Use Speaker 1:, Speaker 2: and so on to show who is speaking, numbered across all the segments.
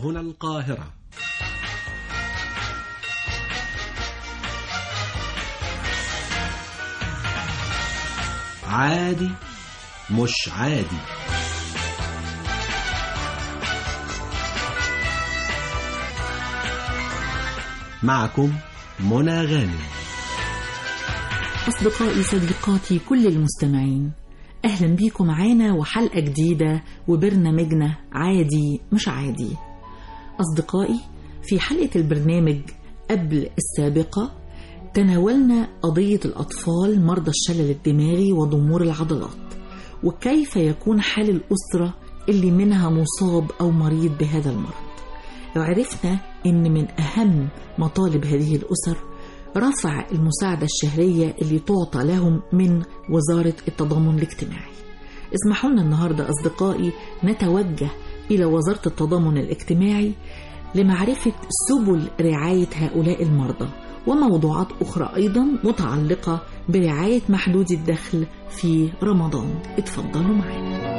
Speaker 1: هنا القاهرة عادي مش عادي معكم منى غانم
Speaker 2: أصدقائي صديقاتي كل المستمعين أهلا بيكم معانا وحلقة جديدة وبرنامجنا عادي مش عادي أصدقائي في حلقة البرنامج قبل السابقة تناولنا قضية الأطفال مرضى الشلل الدماغي وضمور العضلات وكيف يكون حال الأسرة اللي منها مصاب أو مريض بهذا المرض وعرفنا إن من أهم مطالب هذه الأسر رفع المساعدة الشهرية اللي تعطى لهم من وزارة التضامن الاجتماعي اسمحوا لنا النهاردة أصدقائي نتوجه إلى وزارة التضامن الاجتماعي لمعرفة سبل رعاية هؤلاء المرضى وموضوعات أخرى أيضا متعلقة برعاية محدود الدخل في رمضان اتفضلوا معانا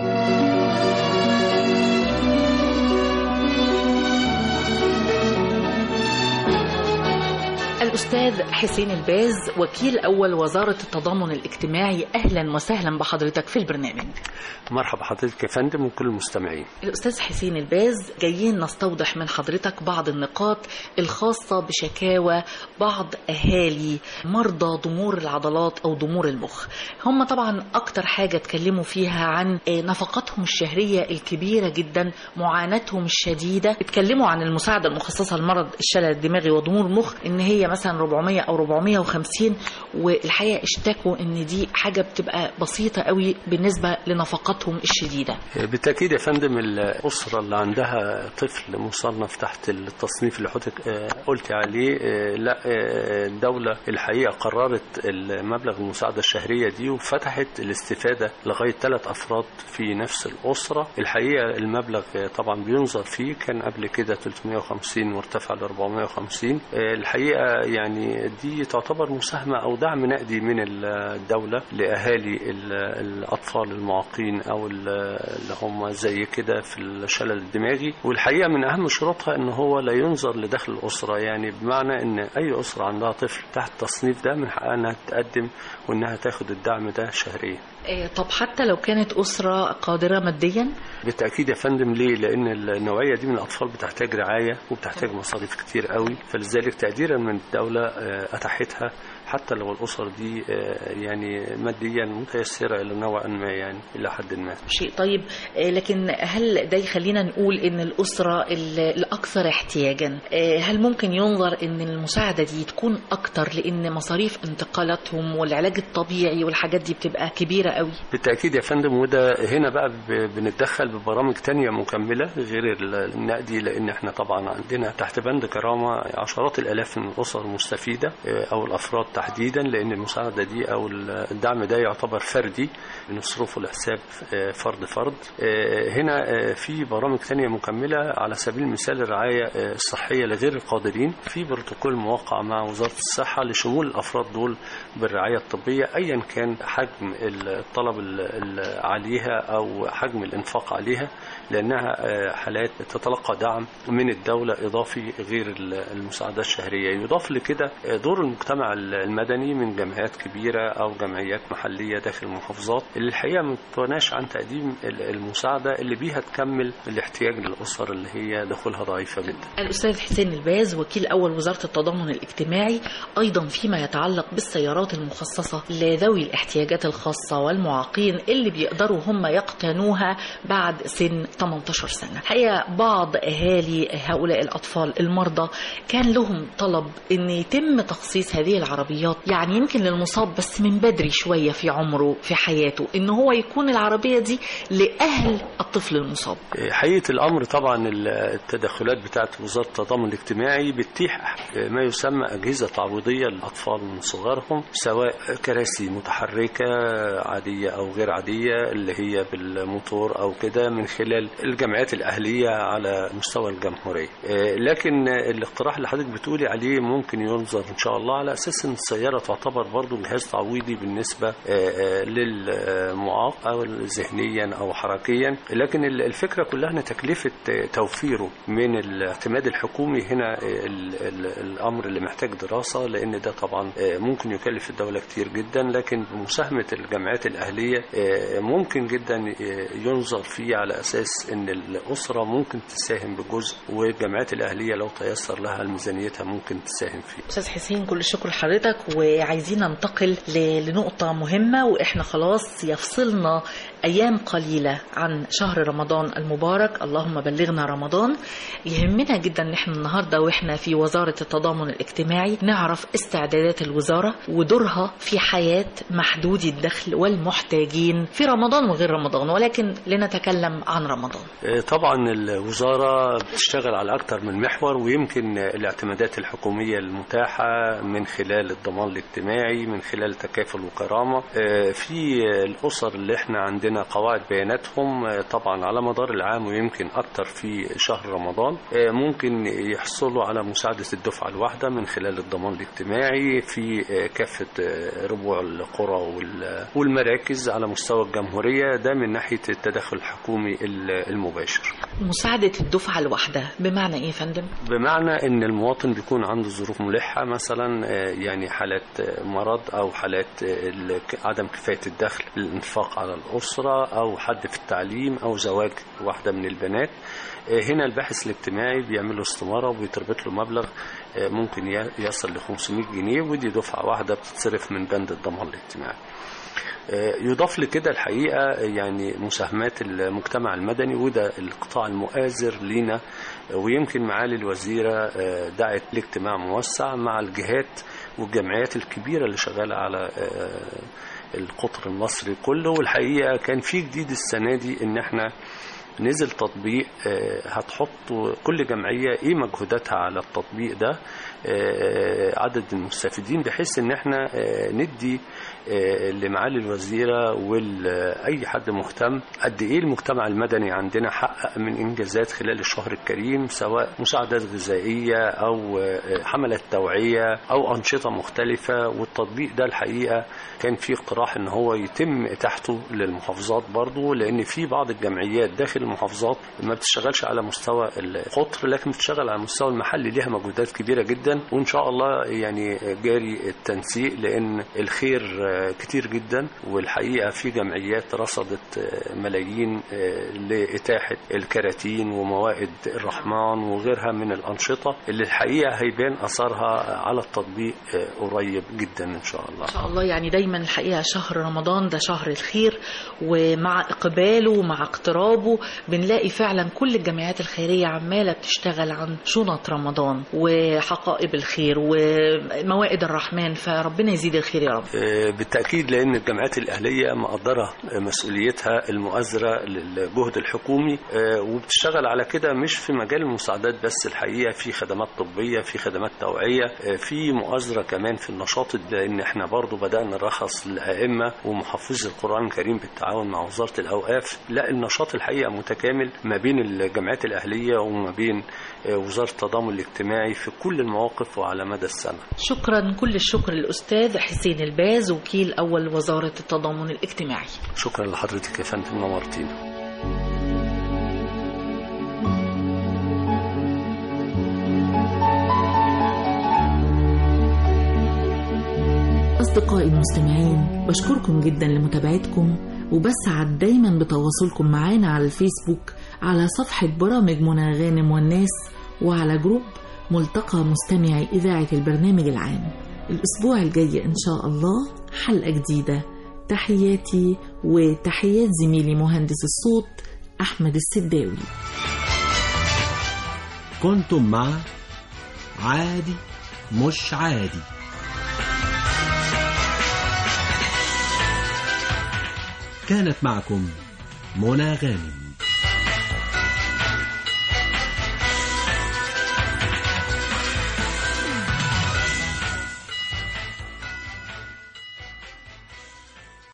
Speaker 2: الأستاذ حسين الباز وكيل أول وزارة التضامن الاجتماعي أهلا وسهلا بحضرتك في البرنامج
Speaker 3: مرحبا حضرتك يا فندم وكل المستمعين
Speaker 2: الأستاذ حسين الباز جايين نستوضح من حضرتك بعض النقاط الخاصة بشكاوى بعض أهالي مرضى ضمور العضلات أو ضمور المخ هم طبعا أكتر حاجة اتكلموا فيها عن نفقاتهم الشهرية الكبيرة جدا معاناتهم الشديدة اتكلموا عن المساعدة المخصصة لمرض الشلل الدماغي وضمور المخ إن هي مثلا 400 او 450 والحقيقه اشتكوا ان دي حاجه بتبقى بسيطه قوي بالنسبه لنفقاتهم الشديده
Speaker 3: بالتاكيد يا فندم الاسره اللي عندها طفل مصنف تحت التصنيف اللي حضرتك قلت عليه لا الدوله الحقيقه قررت المبلغ المساعده الشهريه دي وفتحت الاستفاده لغايه ثلاث افراد في نفس الاسره الحقيقه المبلغ طبعا بينظر فيه كان قبل كده 350 وارتفع ل 450 الحقيقه يعني دي تعتبر مساهمة أو دعم نقدي من الدولة لأهالي الأطفال المعاقين أو اللي هم زي كده في الشلل الدماغي والحقيقة من أهم شروطها أن هو لا ينظر لدخل الأسرة يعني بمعنى أن أي أسرة عندها طفل تحت التصنيف ده من حقها أنها تقدم وأنها تاخد الدعم ده شهريا
Speaker 2: طب حتى لو كانت أسرة قادرة ماديا؟
Speaker 3: بالتأكيد يا فندم ليه؟ لأن النوعية دي من الأطفال بتحتاج رعاية وبتحتاج مصاريف كتير قوي فلذلك تقديرا من الدولة أتاحتها حتى لو الأسر دي يعني ماديا متيسرة إلى نوع ما يعني إلى حد ما
Speaker 2: شيء طيب لكن هل ده يخلينا نقول إن الأسرة الأكثر احتياجا هل ممكن ينظر إن المساعدة دي تكون أكتر لأن مصاريف انتقالاتهم والعلاج الطبيعي والحاجات دي بتبقى كبيرة قوي
Speaker 3: بالتأكيد يا فندم وده هنا بقى بنتدخل ببرامج تانية مكملة غير النقدي لأن احنا طبعا عندنا تحت بند كرامة عشرات الآلاف من الأسر المستفيدة أو الأفراد تحديدا لأن المساعدة دي أو الدعم ده يعتبر فردي بنصرفه لحساب فرد فرد هنا في برامج تانية مكملة على سبيل المثال الرعاية الصحية لغير القادرين في بروتوكول موقع مع وزارة الصحة لشمول الأفراد دول بالرعاية الطبية أيا كان حجم الطلب عليها أو حجم الإنفاق عليها لأنها حالات تتلقى دعم من الدولة إضافي غير المساعدات الشهرية يضاف لكده دور المجتمع المدني من جمعيات كبيرة أو جمعيات محلية داخل المحافظات اللي الحقيقة ما بتتواناش عن تقديم المساعدة اللي بيها تكمل الاحتياج للأسر اللي هي دخولها ضعيفة جدا
Speaker 2: الأستاذ حسين الباز وكيل أول وزارة التضامن الاجتماعي أيضا فيما يتعلق بالسيارات المخصصة لذوي الاحتياجات الخاصة والمعاقين اللي بيقدروا هم يقتنوها بعد سن 18 سنة الحقيقة بعض أهالي هؤلاء الأطفال المرضى كان لهم طلب أن يتم تخصيص هذه العربيات يعني يمكن للمصاب بس من بدري شوية في عمره في حياته أن هو يكون العربية دي لأهل الطفل المصاب
Speaker 3: حقيقة الأمر طبعا التدخلات بتاعت وزارة التضامن الاجتماعي بتتيح ما يسمى أجهزة تعويضية للأطفال من صغرهم سواء كراسي متحركة عادية أو غير عادية اللي هي بالموتور أو كده من خلال الجمعيات الأهلية على مستوى الجمهورية لكن الاقتراح اللي حضرتك بتقولي عليه ممكن ينظر إن شاء الله على أساس أن السيارة تعتبر برضو جهاز تعويضي بالنسبة للمعاق أو ذهنيا أو حركيا لكن الفكرة كلها أن تكلفة توفيره من الاعتماد الحكومي هنا الأمر اللي محتاج دراسة لأن ده طبعا ممكن يكلف الدولة كتير جدا لكن بمساهمة الجامعات الأهلية ممكن جدا ينظر فيه على أساس أن الأسرة ممكن تساهم بجزء والجامعات الأهلية لو تيسر لها ميزانيتها ممكن تساهم فيه
Speaker 2: أستاذ حسين كل الشكر لحضرتك وعايزين ننتقل لنقطة مهمة وإحنا خلاص يفصلنا أيام قليلة عن شهر رمضان المبارك اللهم بلغنا رمضان يهمنا جدا ان احنا النهاردة واحنا في وزارة التضامن الاجتماعي نعرف استعدادات الوزارة ودورها في حياة محدودي الدخل والمحتاجين في رمضان وغير رمضان ولكن لنتكلم عن رمضان
Speaker 3: طبعا الوزارة بتشتغل على أكثر من محور ويمكن الاعتمادات الحكومية المتاحة من خلال الضمان الاجتماعي من خلال تكافل وكرامة في الأسر اللي احنا عندنا قواعد بياناتهم طبعا على مدار العام ويمكن أكثر في شهر رمضان ممكن يحصلوا على مساعدة الدفعة الواحدة من خلال الضمان الاجتماعي في كافة ربوع القرى والمراكز على مستوى الجمهورية ده من ناحية التدخل الحكومي المباشر
Speaker 2: مساعدة الدفعة الواحدة بمعنى إيه يا فندم؟
Speaker 3: بمعنى أن المواطن بيكون عنده ظروف ملحة مثلا يعني حالات مرض أو حالات عدم كفاية الدخل للإنفاق على الأسرة أو حد في التعليم أو زواج واحدة من البنات هنا الباحث الاجتماعي بيعمل له استمارة وبيتربط له مبلغ ممكن يصل ل 500 جنيه ودي دفعة واحدة بتتصرف من بند الضمان الاجتماعي يضاف لكده الحقيقة يعني مساهمات المجتمع المدني وده القطاع المؤازر لينا ويمكن معالي الوزيرة دعت لاجتماع موسع مع الجهات والجمعيات الكبيرة اللي شغالة على القطر المصري كله والحقيقة كان في جديد السنة دي ان احنا نزل تطبيق هتحط كل جمعية ايه مجهوداتها على التطبيق ده عدد المستفيدين بحيث ان احنا ندي لمعالي الوزيرة وأي حد مهتم قد ايه المجتمع المدني عندنا حقق من انجازات خلال الشهر الكريم سواء مساعدات غذائية او حملات توعية او انشطة مختلفة والتطبيق ده الحقيقة كان في اقتراح ان هو يتم اتاحته للمحافظات برضو لان في بعض الجمعيات داخل المحافظات ما بتشتغلش على مستوى القطر لكن بتشتغل على المستوى المحلي ليها مجهودات كبيرة جدا وان شاء الله يعني جاري التنسيق لان الخير كتير جدا والحقيقة في جمعيات رصدت ملايين لإتاحة الكراتين وموائد الرحمن وغيرها من الأنشطة اللي الحقيقة هيبان أثرها على التطبيق قريب جدا إن شاء الله
Speaker 2: إن شاء الله يعني دايما الحقيقة شهر رمضان ده شهر الخير ومع إقباله ومع اقترابه بنلاقي فعلا كل الجمعيات الخيرية عمالة بتشتغل عن شنط رمضان وحقائب الخير وموائد الرحمن فربنا يزيد الخير يا رب
Speaker 3: بالتأكيد لأن الجامعات الأهلية مقدرة مسؤوليتها المؤازرة للجهد الحكومي وبتشتغل على كده مش في مجال المساعدات بس الحقيقة في خدمات طبية في خدمات توعية في مؤازرة كمان في النشاط لأن احنا برضو بدأنا نرخص للأئمة ومحافظي القرآن الكريم بالتعاون مع وزارة الأوقاف لا النشاط الحقيقة متكامل ما بين الجامعات الأهلية وما بين وزارة التضامن الاجتماعي في كل المواقف وعلى مدى السنة
Speaker 2: شكرا كل الشكر للأستاذ حسين الباز وكيل أول وزارة التضامن الاجتماعي
Speaker 3: شكرا لحضرتك يا فندم نورتينا
Speaker 2: أصدقائي المستمعين بشكركم جدا لمتابعتكم وبسعد دايما بتواصلكم معانا على الفيسبوك على صفحة برامج منى غانم والناس وعلى جروب ملتقى مستمعي إذاعة البرنامج العام الأسبوع الجاي إن شاء الله حلقة جديدة تحياتي وتحيات زميلي مهندس الصوت أحمد السداوي
Speaker 1: كنتم مع عادي مش عادي كانت معكم منى غانم